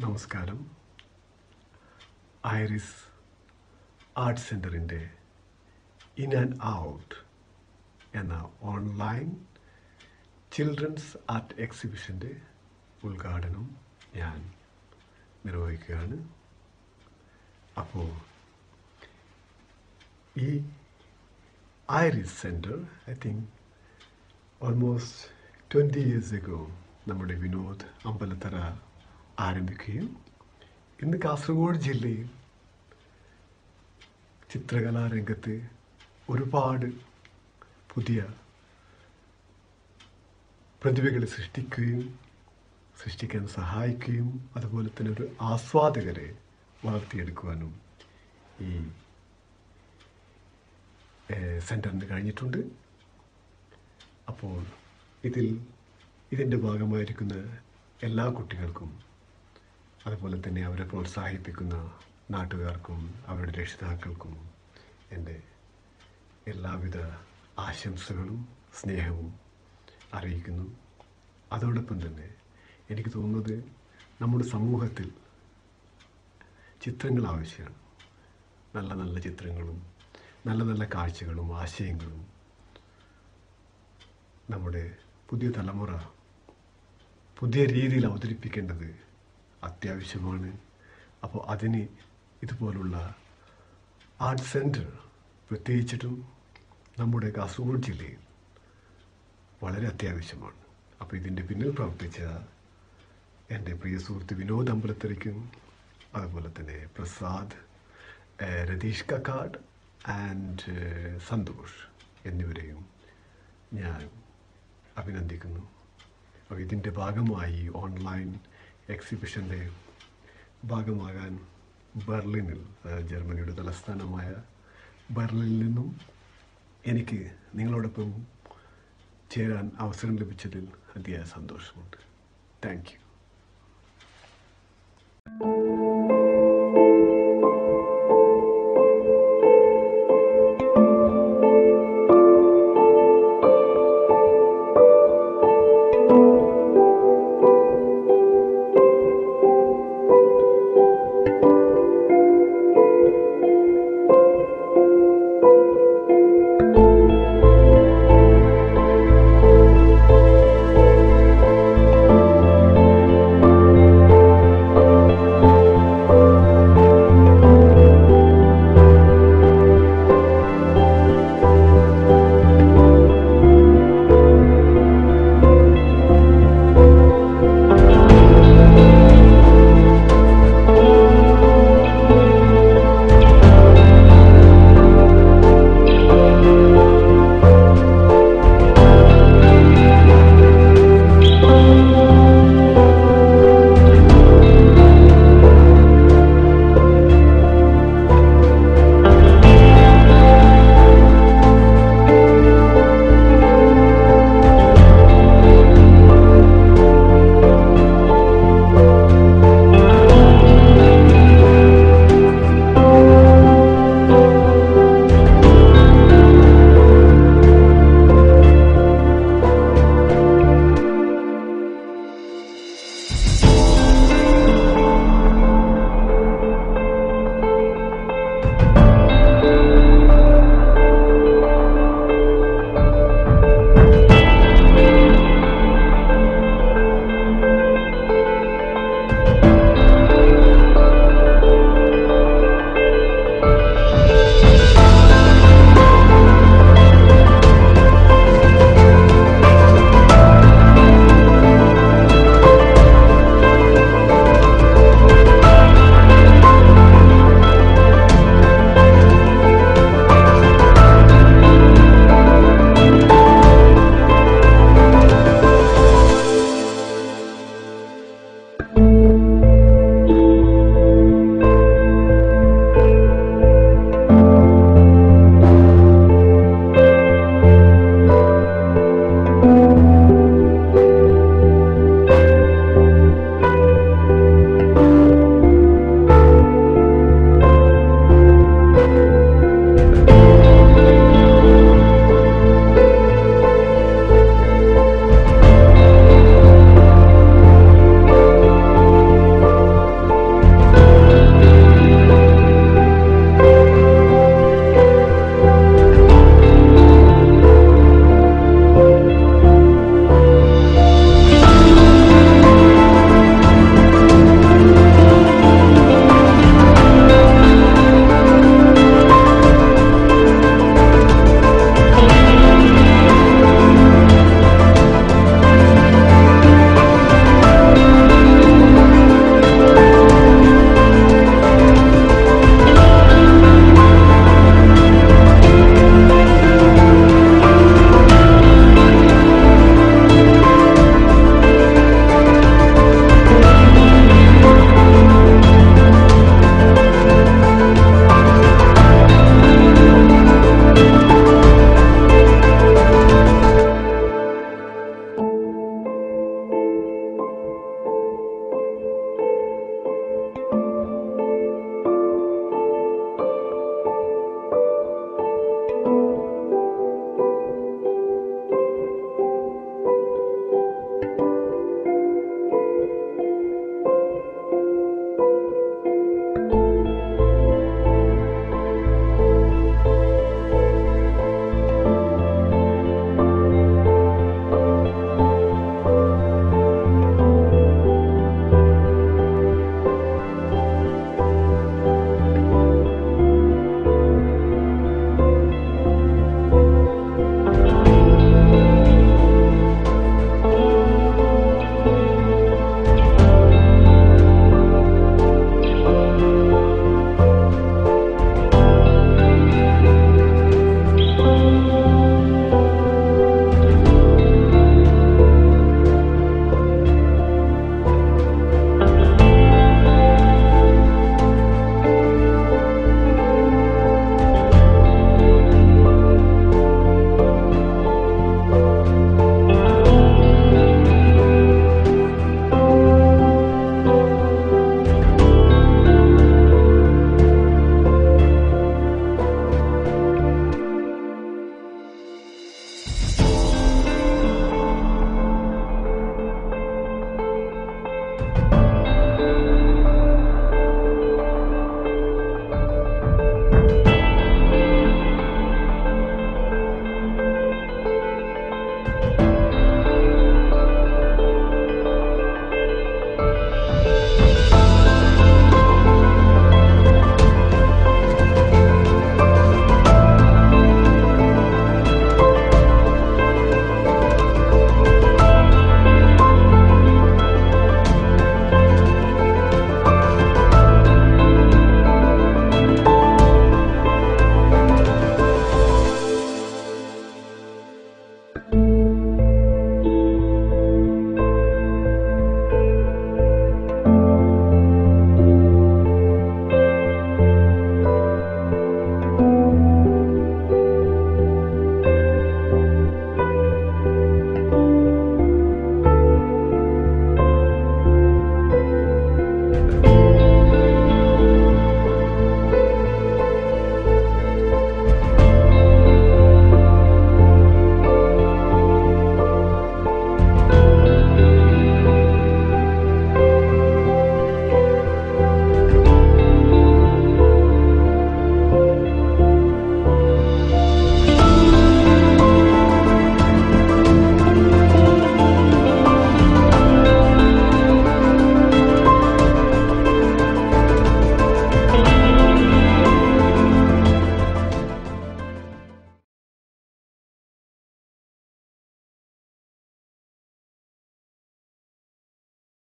നമസ്കാരം ഐറിസ് ആർട്ട് സെൻറ്ററിൻ്റെ in and out എന്ന ഓൺലൈൻ ചിൽഡ്രൻസ് ആർട്ട് എക്സിബിഷൻ്റെ ഉദ്ഘാടനം ഞാൻ നിർവഹിക്കുകയാണ് അപ്പോൾ ഈ Iris centre I think almost twenty years ago നമ്മുടെ വിനോദ് അമ്പലത്തറ ആരംഭിക്കുകയും ഇന്ന് കാസർഗോഡ് ജില്ലയിൽ ചിത്രകലാരംഗത്ത് ഒരുപാട് പുതിയ പ്രതിഭകളെ സൃഷ്ടിക്കുകയും സൃഷ്ടിക്കാൻ സഹായിക്കുകയും അതുപോലെ തന്നെ ഒരു ആസ്വാദകരെ വളർത്തിയെടുക്കുവാനും ഈ സെൻറ്ററിന് കഴിഞ്ഞിട്ടുണ്ട് അപ്പോൾ ഇതിൽ ഇതിൻ്റെ ഭാഗമായിരിക്കുന്ന എല്ലാ കുട്ടികൾക്കും അതുപോലെ തന്നെ അവരെ പ്രോത്സാഹിപ്പിക്കുന്ന നാട്ടുകാർക്കും അവരുടെ രക്ഷിതാക്കൾക്കും എൻ്റെ എല്ലാവിധ ആശംസകളും സ്നേഹവും അറിയിക്കുന്നു അതോടൊപ്പം തന്നെ എനിക്ക് തോന്നുന്നത് നമ്മുടെ സമൂഹത്തിൽ ചിത്രങ്ങൾ ആവശ്യമാണ് നല്ല നല്ല ചിത്രങ്ങളും നല്ല നല്ല കാഴ്ചകളും ആശയങ്ങളും നമ്മുടെ പുതിയ തലമുറ പുതിയ രീതിയിൽ അവതരിപ്പിക്കേണ്ടത് അത്യാവശ്യമാണ് അപ്പോൾ അതിന് ഇതുപോലുള്ള ആർട്ട് സെൻറ്റർ പ്രത്യേകിച്ചിട്ടും നമ്മുടെ കാസർഗോഡ് ജില്ലയിൽ വളരെ അത്യാവശ്യമാണ് അപ്പോൾ ഇതിൻ്റെ പിന്നിൽ പ്രവർത്തിച്ച എൻ്റെ പ്രിയ സുഹൃത്ത് വിനോദ് അമ്പലത്തരയ്ക്കും അതുപോലെ തന്നെ പ്രസാദ് ഏഹ് രതീഷ് കക്കാട് ആൻഡ് സന്തോഷ് എന്നിവരെയും ഞാൻ അഭിനന്ദിക്കുന്നു അപ്പോൾ ഇതിൻ്റെ ഭാഗമായി ഓൺലൈൻ എക്സിബിഷൻ്റെ ഭാഗമാകാൻ ബെർലിനിൽ അതായത് ജർമ്മനിയുടെ തലസ്ഥാനമായ ബെർലിനിൽ നിന്നും എനിക്ക് നിങ്ങളോടൊപ്പം ചേരാൻ അവസരം ലഭിച്ചതിൽ അതിയായ സന്തോഷമുണ്ട് താങ്ക് യു thank you